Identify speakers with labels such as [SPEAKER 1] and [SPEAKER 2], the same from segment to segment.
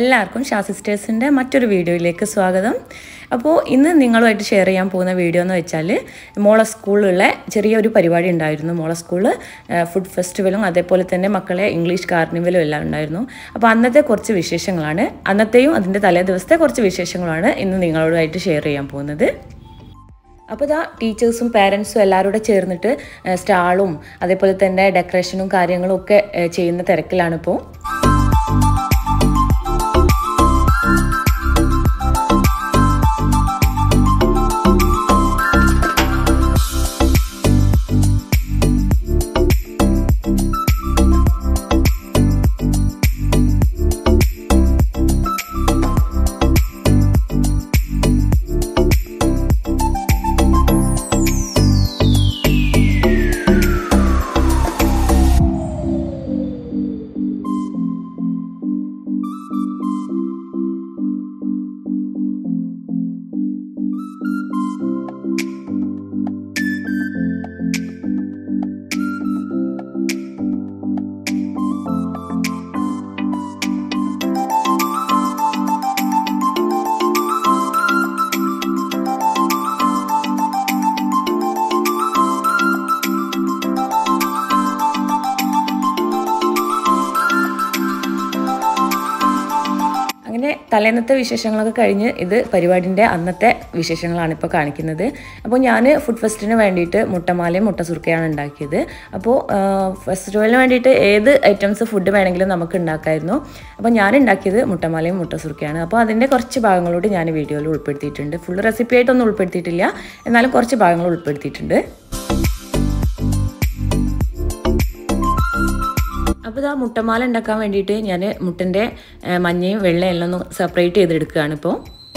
[SPEAKER 1] എല്ലാവർക്കും ഷാ സിസ്റ്റേഴ്സിൻ്റെ മറ്റൊരു വീഡിയോയിലേക്ക് സ്വാഗതം അപ്പോൾ ഇന്ന് നിങ്ങളുമായിട്ട് ഷെയർ ചെയ്യാൻ പോകുന്ന വീഡിയോ എന്ന് വെച്ചാൽ മോളെ സ്കൂളിലുള്ള ചെറിയൊരു പരിപാടി ഉണ്ടായിരുന്നു മോളെ സ്കൂളിൽ ഫുഡ് ഫെസ്റ്റിവലും അതേപോലെ തന്നെ മക്കളെ ഇംഗ്ലീഷ് കാർണിവലും എല്ലാം ഉണ്ടായിരുന്നു അപ്പോൾ അന്നത്തെ കുറച്ച് വിശേഷങ്ങളാണ് അന്നത്തെയും അതിൻ്റെ തലേ ദിവസത്തെ കുറച്ച് വിശേഷങ്ങളാണ് ഇന്ന് നിങ്ങളോടായിട്ട് ഷെയർ ചെയ്യാൻ പോകുന്നത് അപ്പോൾ ഇതാ ടീച്ചേഴ്സും പാരൻസും എല്ലാവരും കൂടെ ചേർന്നിട്ട് സ്റ്റാളും അതേപോലെ തന്നെ ഡെക്കറേഷനും കാര്യങ്ങളും ഒക്കെ ഏഹ്, ചെയ്യുന്ന തിരക്കിലാണിപ്പോൾ അങ്ങനെ തലേന്നത്തെ വിശേഷങ്ങളൊക്കെ കഴിഞ്ഞ് ഇത് പരിപാടിൻ്റെ അന്നത്തെ വിശേഷങ്ങളാണ് ഇപ്പോൾ കാണിക്കുന്നത് അപ്പോൾ ഞാൻ ഫുഡ് ഫെസ്റ്റിന് വേണ്ടിയിട്ട് മുട്ടമാലയും മുട്ടസുർക്കയാണ് ഉണ്ടാക്കിയത് അപ്പോൾ ഫെസ്റ്റിവലിന് വേണ്ടിയിട്ട് ഏത് ഐറ്റംസ് ഫുഡ് വേണമെങ്കിലും നമുക്ക് ഉണ്ടാക്കായിരുന്നു അപ്പോൾ ഞാൻ ഉണ്ടാക്കിയത് മുട്ടമാലയും മുട്ടസുർക്കയാണ് അപ്പോൾ അതിൻ്റെ കുറച്ച് ഭാഗങ്ങളോട് ഞാൻ വീഡിയോയിൽ ഉൾപ്പെടുത്തിയിട്ടുണ്ട് ഫുൾ റെസിപ്പി ആയിട്ടൊന്നും ഉൾപ്പെടുത്തിയിട്ടില്ല എന്നാലും കുറച്ച് ഭാഗങ്ങൾ ഉൾപ്പെടുത്തിയിട്ടുണ്ട് അപ്പോൾ ഇതാ മുട്ടമാല ഉണ്ടാക്കാൻ വേണ്ടിയിട്ട് ഞാൻ മുട്ടൻ്റെ ഏഹ്, മഞ്ഞയും വെള്ളയും എല്ലാം ഒന്ന് സെപ്പറേറ്റ് ചെയ്തെടുക്കുകയാണ് ഇപ്പോൾ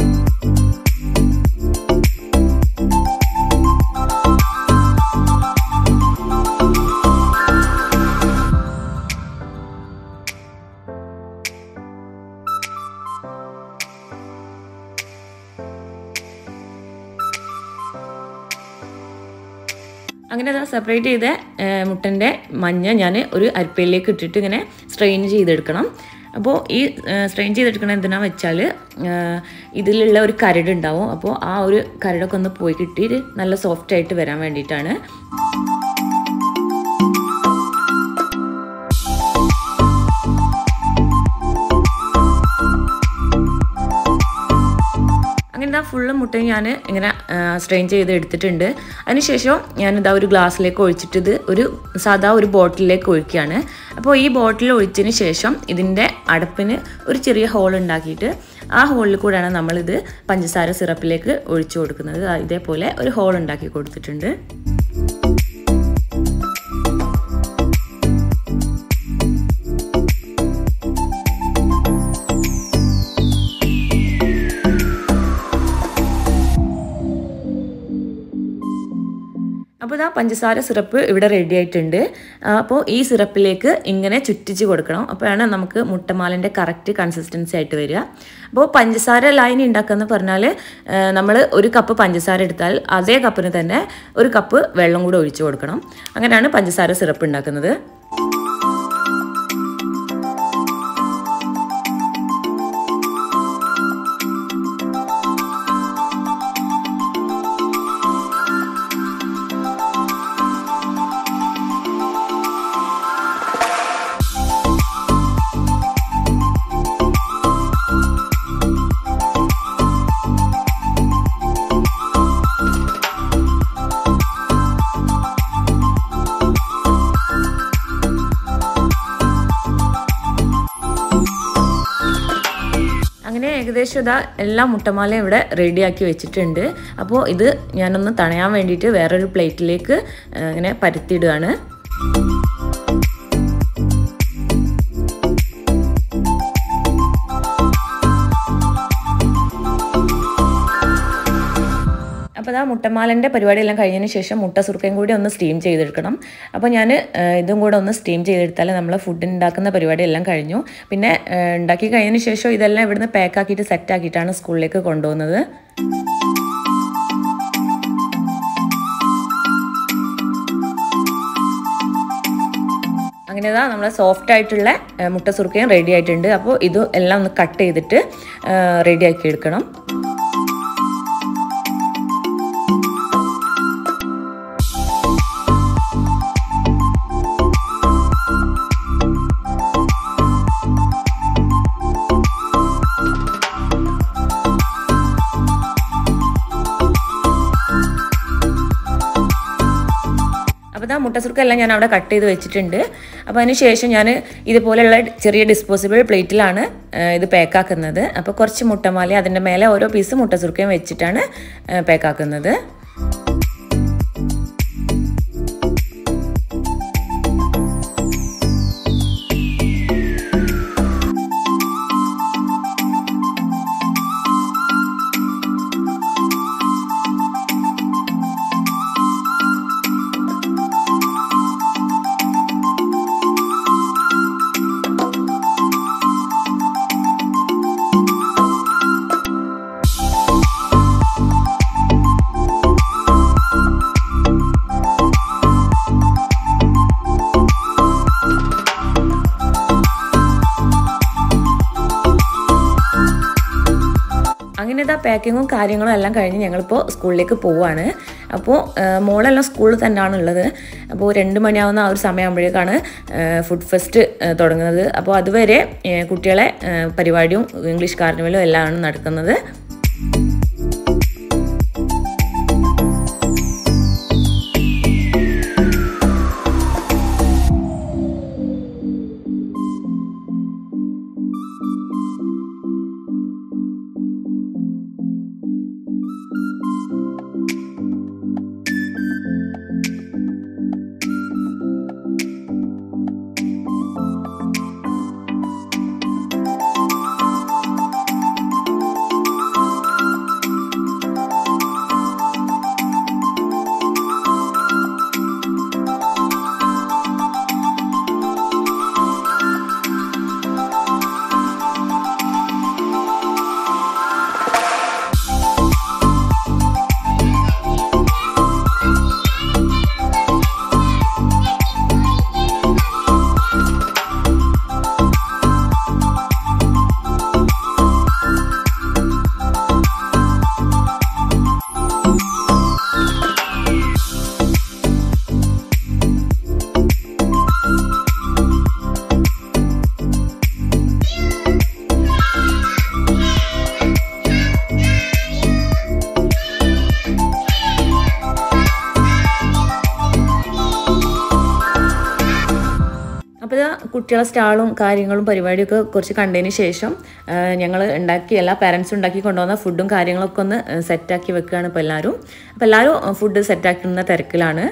[SPEAKER 1] അങ്ങനെ അത് സെപ്പറേറ്റ് ചെയ്ത ഏഹ്, മുട്ടൻ്റെ മഞ്ഞ ഞാൻ ഒരു അരിപ്പയിലേക്ക് ഇട്ടിട്ട് ഇങ്ങനെ സ്ട്രെയിൻ ചെയ്തെടുക്കണം അപ്പോൾ ഈ സ്ട്രെയിൻ ചെയ്തെടുക്കണം എന്തിനാന്ന് വെച്ചാൽ ഏഹ്, ഇതിലുള്ള ഒരു കരട് ഉണ്ടാവും അപ്പോൾ ആ ഒരു കരടൊക്കെ ഒന്ന് പോയി കിട്ടിയിട്ട് നല്ല സോഫ്റ്റ് ആയിട്ട് വരാൻ വേണ്ടിയിട്ടാണ് അങ്ങനെ ഇതാ ഫുള്ള് മുട്ടയും ഞാൻ ഇങ്ങനെ സ്ട്രെയിൻ ചെയ്ത് എടുത്തിട്ടുണ്ട് അതിനുശേഷം ഞാനിതാ ഒരു ഗ്ലാസ്സിലേക്ക് ഒഴിച്ചിട്ട് ഇത് ഒരു സാധാ ഒരു ബോട്ടിലേക്ക് ഒഴിക്കുകയാണ് അപ്പോൾ ഈ ബോട്ടിൽ ഒഴിച്ചതിന് ശേഷം ഇതിൻ്റെ അടപ്പിന് ഒരു ചെറിയ ഹോൾ ഉണ്ടാക്കിയിട്ട് ആ ഹോളിൽ കൂടെയാണ് നമ്മളിത് പഞ്ചസാര സിറപ്പിലേക്ക് ഒഴിച്ചു കൊടുക്കുന്നത് ദാ ഇതേപോലെ ഒരു ഹോൾ ഉണ്ടാക്കി കൊടുത്തിട്ടുണ്ട് അപ്പോൾ ഇതാ പഞ്ചസാര സിറപ്പ് ഇവിടെ റെഡി ആയിട്ടുണ്ട് ആ, അപ്പോൾ ഈ സിറപ്പിലേക്ക് ഇങ്ങനെ ചുറ്റിച്ച് കൊടുക്കണം അപ്പോഴാണ് നമുക്ക് മുട്ടമാലിൻ്റെ കറക്റ്റ് കൺസിസ്റ്റൻസി ആയിട്ട് വരിക അപ്പോൾ പഞ്ചസാര ലൈൻ ഉണ്ടാക്കുക പറഞ്ഞാൽ നമ്മൾ ഒരു കപ്പ് പഞ്ചസാര എടുത്താൽ അതേ കപ്പിന് തന്നെ ഒരു കപ്പ് വെള്ളം കൂടെ ഒഴിച്ചു കൊടുക്കണം അങ്ങനെയാണ് പഞ്ചസാര സിറപ്പ് ഉണ്ടാക്കുന്നത് അങ്ങനെ ഏകദേശം ഇതാ എല്ലാ മുട്ടമാലയും ഇവിടെ റെഡിയാക്കി വെച്ചിട്ടുണ്ട് അപ്പോൾ ഇത് ഞാനൊന്ന് തണയാൻ വേണ്ടിയിട്ട് വേറൊരു പ്ലേറ്റിലേക്ക് ഏഹ്, ഇങ്ങനെ പരത്തിയിടുകയാണ് അപ്പോൾ ആ മുട്ടമാലൻ്റെ പരിപാടിയെല്ലാം കഴിഞ്ഞതിന് ശേഷം മുട്ട സുർക്കയും കൂടി ഒന്ന് സ്റ്റീം ചെയ്തെടുക്കണം അപ്പോൾ ഞാൻ ഇതും കൂടെ ഒന്ന് സ്റ്റീം ചെയ്തെടുത്താൽ നമ്മൾ ഫുഡ് ഉണ്ടാക്കുന്ന പരിപാടി എല്ലാം കഴിഞ്ഞു പിന്നെ ഏഹ്, ഉണ്ടാക്കി കഴിഞ്ഞതിന് ശേഷം ഇതെല്ലാം ഇവിടുന്ന് പാക്കാക്കിയിട്ട് സെറ്റാക്കിയിട്ടാണ് സ്കൂളിലേക്ക് കൊണ്ടുപോകുന്നത് അങ്ങനെ അങ്ങനെ ഇതാ നമ്മളെ സോഫ്റ്റ് ആയിട്ടുള്ള ആ, മുട്ട സുറുക്കയും റെഡി ആയിട്ടുണ്ട് അപ്പോൾ ഇത് എല്ലാം ഒന്ന് കട്ട് ചെയ്തിട്ട് റെഡി ആക്കി എടുക്കണം അപ്പോൾ ഇതാ മുട്ടസുർക്കെല്ലാം ഞാൻ അവിടെ കട്ട് ചെയ്ത് വെച്ചിട്ടുണ്ട് അപ്പോൾ അതിന് ശേഷം ഞാൻ ഇതുപോലെയുള്ള ചെറിയ ഡിസ്പോസിബിൾ പ്ലേറ്റിലാണ് ഇത് പാക്കാക്കുന്നത് അപ്പോൾ കുറച്ച് മുട്ടമാല അതിൻ്റെ മേലെ ഓരോ പീസ് മുട്ടസുർക്കയും വെച്ചിട്ടാണ് പാക്കാക്കുന്നത് അങ്ങനെ ഇതാ പാക്കിങ്ങും കാര്യങ്ങളും എല്ലാം കഴിഞ്ഞ് ഞങ്ങളിപ്പോൾ സ്കൂളിലേക്ക് പോവുകയാണ് അപ്പോൾ മോളെല്ലാം സ്കൂളിൽ തന്നെയാണ് ഉള്ളത് അപ്പോൾ രണ്ട് മണിയാവുന്ന ആ ഒരു സമയമാകുമ്പോഴേക്കാണ് ഫുഡ് ഫെസ്റ്റ് തുടങ്ങുന്നത് അപ്പോൾ അതുവരെ ഏ, കുട്ടികളെ ഏ, പരിപാടിയും ഇംഗ്ലീഷ് കാർണിവലും എല്ലാമാണ് നടക്കുന്നത് അപ്പോൾ ഇത് കുട്ടികളെ സ്റ്റാളും കാര്യങ്ങളും പരിപാടിയൊക്കെ കുറച്ച് കണ്ടതിന് ശേഷം ഞങ്ങൾ ഉണ്ടാക്കി എല്ലാ പാരൻസും ഉണ്ടാക്കി കൊണ്ടുവന്ന ഫുഡും കാര്യങ്ങളൊക്കെ ഒന്ന് സെറ്റാക്കി വെക്കുകയാണ് ഇപ്പോൾ എല്ലാവരും അപ്പോൾ എല്ലാവരും ഫുഡ് സെറ്റാക്കുന്ന തിരക്കിലാണ്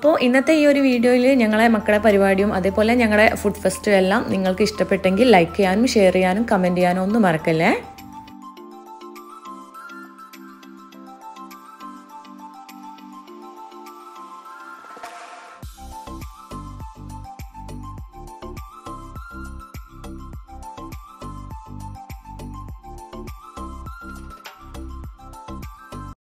[SPEAKER 1] അപ്പോൾ ഇന്നത്തെ ഈ ഒരു വീഡിയോയിൽ ഞങ്ങളെ മക്കളെ പരിപാടിയും അതേപോലെ ഞങ്ങളുടെ ഫുഡ് ഫെസ്റ്റും എല്ലാം നിങ്ങൾക്ക് ഇഷ്ടപ്പെട്ടെങ്കിൽ ലൈക്ക് ചെയ്യാനും ഷെയർ ചെയ്യാനും കമൻറ്റ് ചെയ്യാനും ഒന്നും മറക്കല്ലേ